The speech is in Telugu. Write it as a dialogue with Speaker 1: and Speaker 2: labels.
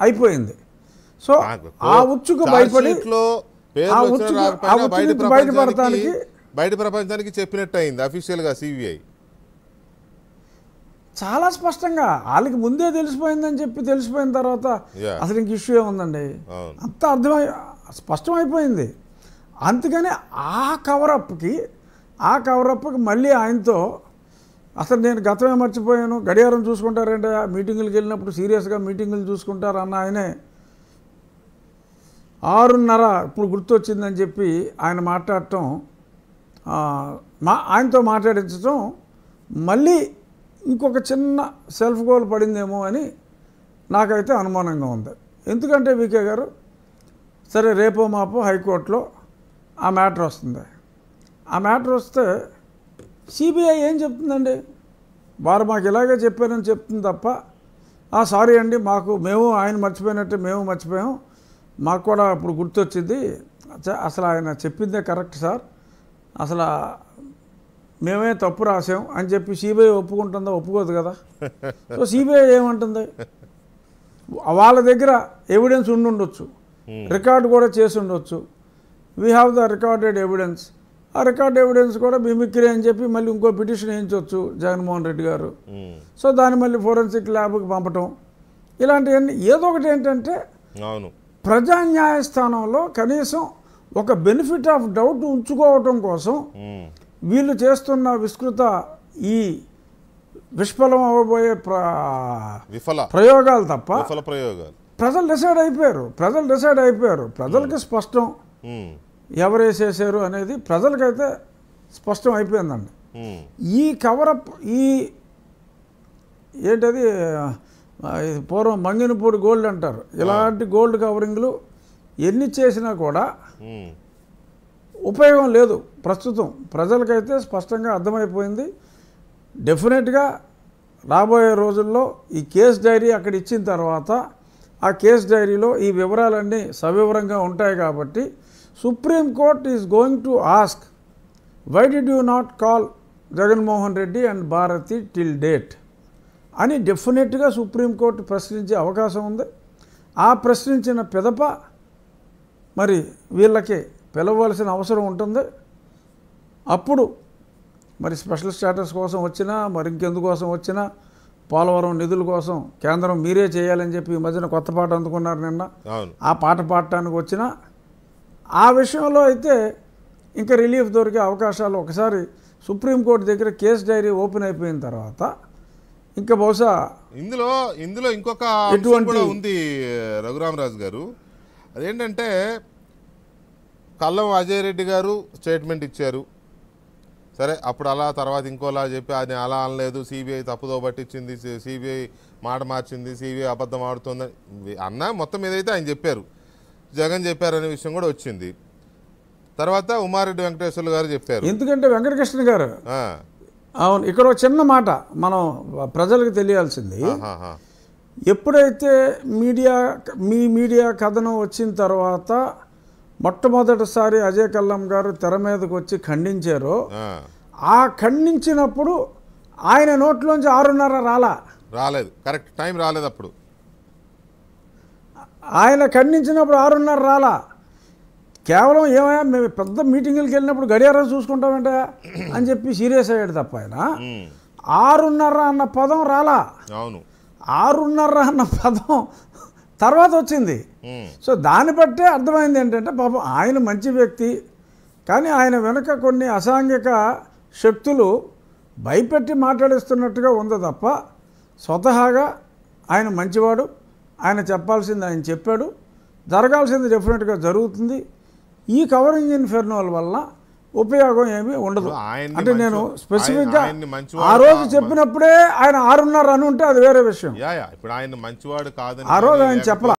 Speaker 1: అయిపోయింది సో
Speaker 2: నాకు
Speaker 1: ఆ ఉచ్చుకు
Speaker 2: ఛార్జ్
Speaker 1: భయపడి
Speaker 2: షీట్లో పేర్లు
Speaker 1: ఆ
Speaker 2: వచ్చినా
Speaker 1: ఉచ్చుకు-
Speaker 2: రాకపోయినా
Speaker 1: ఆ ఉచ్చు
Speaker 2: బయట
Speaker 1: నుంచి
Speaker 2: ప్రపంచానికి
Speaker 1: బయటపడటానికి
Speaker 2: బయట ప్రపంచానికి చెప్పినట్టు అయింది అఫీషియల్ గా సిబిఐ
Speaker 1: చాలా స్పష్టంగా వాళ్ళకి ముందే తెలిసిపోయిందని చెప్పి తెలిసిపోయిన తర్వాత
Speaker 2: Yeah.
Speaker 1: అసలు ఇంక ఇష్యూ ఏముందండి
Speaker 2: అవును
Speaker 1: అంత అర్థమై స్పష్టమైపోయింది అందుకని ఆ కవరప్కి ఆ కవరప్కి మళ్ళీ ఆయనతో అసలు నేను గతమే మర్చిపోయాను గడియారం చూసుకుంటారంటే మీటింగులకు వెళ్ళినప్పుడు సీరియస్గా మీటింగులు చూసుకుంటారు అన్న ఆయనే ఆరున్నర ఇప్పుడు గుర్తొచ్చిందని చెప్పి ఆయన మాట్లాడటం ఆ, మా ఆయనతో మాట్లాడించడం మళ్ళీ ఇంకొక చిన్న సెల్ఫ్ గోల్ పడిందేమో అని నాకైతే అనుమానంగా ఉంది ఎందుకంటే వికే గారు సరే రేపో మాపో హైకోర్టులో ఆ మ్యాటర్ వస్తుంది ఆ మ్యాటర్ వస్తే సిబిఐ ఏం చెప్తుందండి వారు మాకు ఇలాగే చెప్పారని చెప్తుంది తప్ప "ఆ, సారీ అండి మాకు మేము ఆయన మర్చిపోయినట్టే మేము మర్చిపోయాం మాకు కూడా ఇప్పుడు గుర్తొచ్చింది అచ్చా, అసలు ఆయన చెప్పిందే కరెక్ట్ సార్ అసలు మేమే తప్పు రాసాం అని చెప్పి సిబిఐ ఒప్పుకుంటుందా ఒప్పుకోదు కదా సో సిబిఐ ఏమంటుంది వాళ్ళ దగ్గర ఎవిడెన్స్ ఉండి ఉండొచ్చు రికార్డు కూడా చేసి ఉండొచ్చు we have the recorded evidence ఆ రికార్డ్ ఎవిడెన్స్ కూడా మిమిక్రీ అని చెప్పి మళ్ళీ ఇంకో పిటిషన్ వేయించవచ్చు జగన్మోహన్ రెడ్డి గారు
Speaker 2: ఉమ్.
Speaker 1: సో దాన్ని మళ్ళీ ఫోరెన్సిక్ ల్యాబ్కి పంపటం ఇలాంటివన్నీ ఏదో ఒకటి ఏంటంటే
Speaker 2: అవును
Speaker 1: ప్రజా న్యాయస్థానంలో కనీసం ఒక బెనిఫిట్ ఆఫ్ డౌట్ ఉంచుకోవటం కోసం
Speaker 2: ఉమ్.
Speaker 1: వీళ్ళు చేస్తున్న విస్తృత ఈ విష్ఫలం అవ్వబోయే ప్ర
Speaker 2: విఫల
Speaker 1: ప్రయోగాలు తప్ప
Speaker 2: విఫల ప్రయోగాలు
Speaker 1: ప్రజలు డిసైడ్ అయిపోయారు ప్రజలు డిసైడ్ అయిపోయారు ప్రజలకి స్పష్టం
Speaker 2: ఉమ్.
Speaker 1: ఎవరు వేసేసారు అనేది ప్రజలకైతే స్పష్టం అయిపోయిందండి
Speaker 2: ఉమ్.
Speaker 1: ఈ కవరప్ ఈ ఏంటది ఆ, ఇది పూర్వం మంగినపూడి గోల్డ్ అంటారు ఇలాంటి గోల్డ్ కవరింగ్లు ఎన్ని చేసినా కూడా
Speaker 2: ఉమ్.
Speaker 1: ఉపయోగం లేదు ప్రస్తుతం ప్రజలకైతే స్పష్టంగా అర్థమైపోయింది డెఫినెట్గా రాబోయే రోజుల్లో ఈ కేస్ డైరీ అక్కడ ఇచ్చిన తర్వాత ఆ కేస్ డైరీలో ఈ వివరాలన్నీ సవివరంగా ఉంటాయి కాబట్టి Supreme Court is going to ask why did you not call Jaganmohan Reddy and Bharathi till date అని డెఫినెట్గా సుప్రీంకోర్టు ప్రశ్నించే అవకాశం ఉంది ఆ ప్రశ్నించిన పిదప మరి వీళ్ళకి పిలవలసిన అవసరం ఉంటుంది అప్పుడు మరి స్పెషల్ స్టేటస్ కోసం వచ్చినా మరి ఇంకెందుకోసం వచ్చినా పోలవరం నిధుల కోసం కేంద్రం మీరే చేయాలని చెప్పి ఈ మధ్యన కొత్త పాట అందుకున్నారు నిన్న
Speaker 2: అవును
Speaker 1: ఆ పాట పాడటానికి వచ్చిన ఆ విషయంలో అయితే ఇంకా రిలీఫ్ దొరికే అవకాశాలు ఒకసారి సుప్రీంకోర్టు దగ్గర కేసు డైరీ ఓపెన్ అయిపోయిన తర్వాత ఇంకా బహుశా
Speaker 2: ఇందులో ఇందులో ఇంకొక అంశం
Speaker 1: ఎటువంటి-
Speaker 2: కూడా ఉంది రఘురామరాజు గారు అదేంటంటే కల్లం అజయ్ రెడ్డి గారు స్టేట్మెంట్ ఇచ్చారు సరే అప్పుడు అలా తర్వాత ఇంకోలా చెప్పి అది అలా అనలేదు సిబిఐ తప్పుదో పట్టించింది సిబిఐ మాట మార్చింది సిబిఐ అబద్ధం ఆడుతుంది అన్న మొత్తం ఏదైతే ఆయన చెప్పారు జగన్ చెప్పారనే విషయం కూడా వచ్చింది తర్వాత ఉమారెడ్డి వెంకటేశ్వర్లు గారు చెప్పారు
Speaker 1: ఎందుకంటే వెంకటకృష్ణ గారు
Speaker 2: ఆ,
Speaker 1: అవును ఇక్కడ ఒక చిన్న మాట మనం ప్రజలకు తెలియాల్సింది
Speaker 2: ఆహాహా.
Speaker 1: ఎప్పుడైతే మీడియా మీ మీడియా కథనం వచ్చిన తర్వాత మొట్టమొదటిసారి అజయ్ కల్లం గారు తెర మీదకి వచ్చి ఖండించారో
Speaker 2: ఆ,
Speaker 1: ఆ ఖండించినప్పుడు ఆయన నోట్లోంచి ఆరున్నర రాలా
Speaker 2: రాలేదు కరెక్ట్ టైం రాలేదు అప్పుడు
Speaker 1: ఆయన ఖండించినప్పుడు ఆరున్నర రాలా కేవలం ఏమయ్యా మేము పెద్ద మీటింగులకు వెళ్ళినప్పుడు గడియారం చూసుకుంటామంటే అని చెప్పి సీరియస్ అయ్యాడు తప్ప ఆయన
Speaker 2: ఉమ్,
Speaker 1: ఆరున్నర అన్న పదం రాలా
Speaker 2: అవును
Speaker 1: ఆరున్నర అన్న పదం తర్వాత వచ్చింది
Speaker 2: ఉమ్,
Speaker 1: సో దాన్ని బట్టే అర్థమైంది ఏంటంటే పాపం ఆయన మంచి వ్యక్తి కానీ ఆయన వెనుక కొన్ని అసాంఘిక శక్తులు భయపెట్టి మాట్లాడిస్తున్నట్టుగా ఉంది తప్ప స్వతహాగా ఆయన మంచివాడు ఆయన చెప్పాల్సింది ఆయన చెప్పాడు జరగాల్సింది డెఫినెట్గా జరుగుతుంది ఈ కవరింగ్ ఇన్ఫెర్నోల్ వల్ల ఉపయోగం ఏమీ ఉండదు
Speaker 2: ఇప్పుడు ఆయన్ని
Speaker 1: అంటే నేను
Speaker 2: మంచి-
Speaker 1: స్పెసిఫిక్గా
Speaker 2: ఆయన- ఆయన్ని మంచివాడు
Speaker 1: ఆ రోజు
Speaker 2: కా-
Speaker 1: చెప్పినప్పుడే ఆయన ఆరున్నర అని ఉంటే అది వేరే విషయం
Speaker 2: యా యా ఇప్పుడు ఆయన మంచివాడు కాదని
Speaker 1: ఆ రోజు
Speaker 2: కానీ
Speaker 1: ఆయన
Speaker 2: లేకపోతే
Speaker 1: చెప్పలా